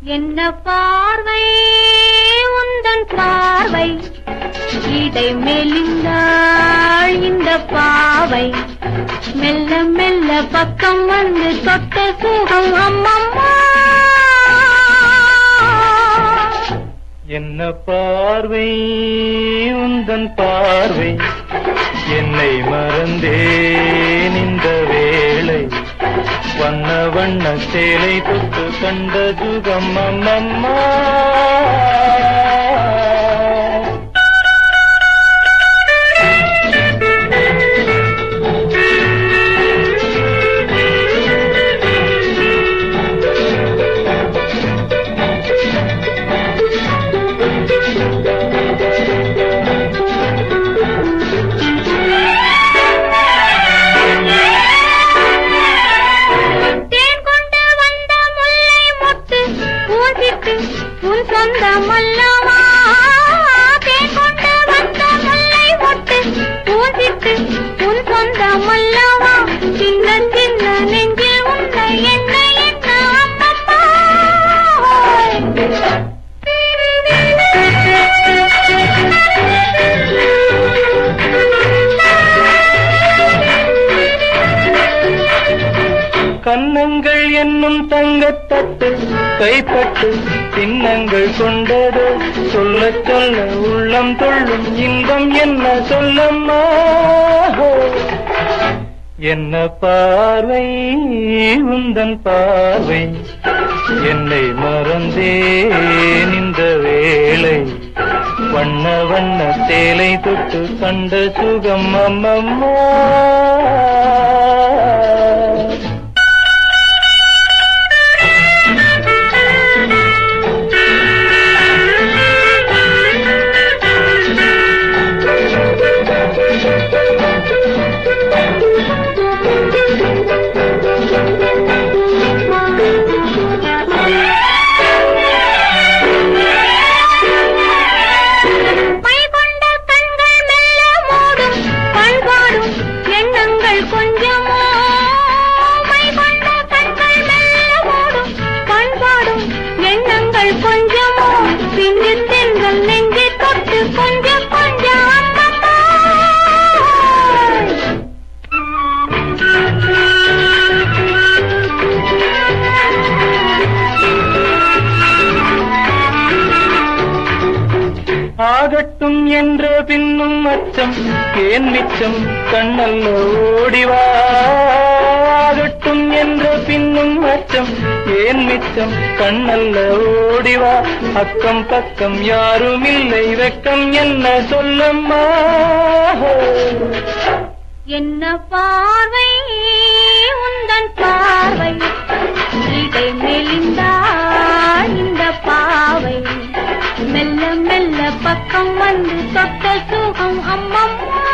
என்ன பார்வை உந்தன் பார்வை இடை மெலிந்தாள் இந்த பாவை மெல்ல மெல்ல பக்கம் வந்து தொட்ட சுகம் அம்மம்மா என்ன பார்வை உந்தன் பார்வை என்னை மறந்தேன் இந்த வேளை வண்ண வண்ண சேலை தொட்டு கண்ட சுகம் அம்மம்மா தேன் கொண்டு வந்த முல்லை மொட்டு பூசிட்டு உன் சொந்தம் அல்லவா தேன் கொண்டு வந்த முல்லை மொட்டு பூசிட்டு உன் சொந்தம் அல்லவா சின்ன சின்ன நெஞ்சில் உன்னை என்ன என்ன அம்மம்மா கன்னங்கள் என்னும் தங்கத்தட்டு கைப்பட்டு சின்னங்கள் கொண்டது சொல்ல சொல்ல உள்ளம் தொள்ளும் இன்பம் என்ன சொல்லம்மா என்ன பார்வை உந்தன் பார்வை என்னை மறந்தேன் இந்த வேளை வண்ண வண்ண சேலை தொட்டு கண்ட சுகம் அம்மம்மா மை கொண்ட கண்கள் மெல்ல மூடும் பண்பாடும் எண்ணங்கள் கொஞ்சமோ மை கொண்ட கண்கள் மெல்ல மூடும் பண்பாடும் எண்ணங்கள் கொஞ்சமோ பிஞ்சு தென்றல் நெஞ்சை தொட்டு கொஞ்சம் கொஞ்சம் அம்மம்மா ஆகட்டும் என்ற பின்னும் அச்சம் ஏன் மிச்சம் கண்ணல்ல ஓடிவா ஆகட்டும் என்ற பின்னும் அச்சம் ஏன் மிச்சம் கண்ணல்ல ஓடிவா அக்கம் பக்கம் யாரும் இல்லை வெக்கம் என்ன சொல்லம்மா என்ன பார்வை உந்தன் பார்வை இடை மெலிந்தாள் இந்த பாவை மெல்ல மெல்ல பக்கம் வந்து தொட்ட சுகம் அம்மம்மா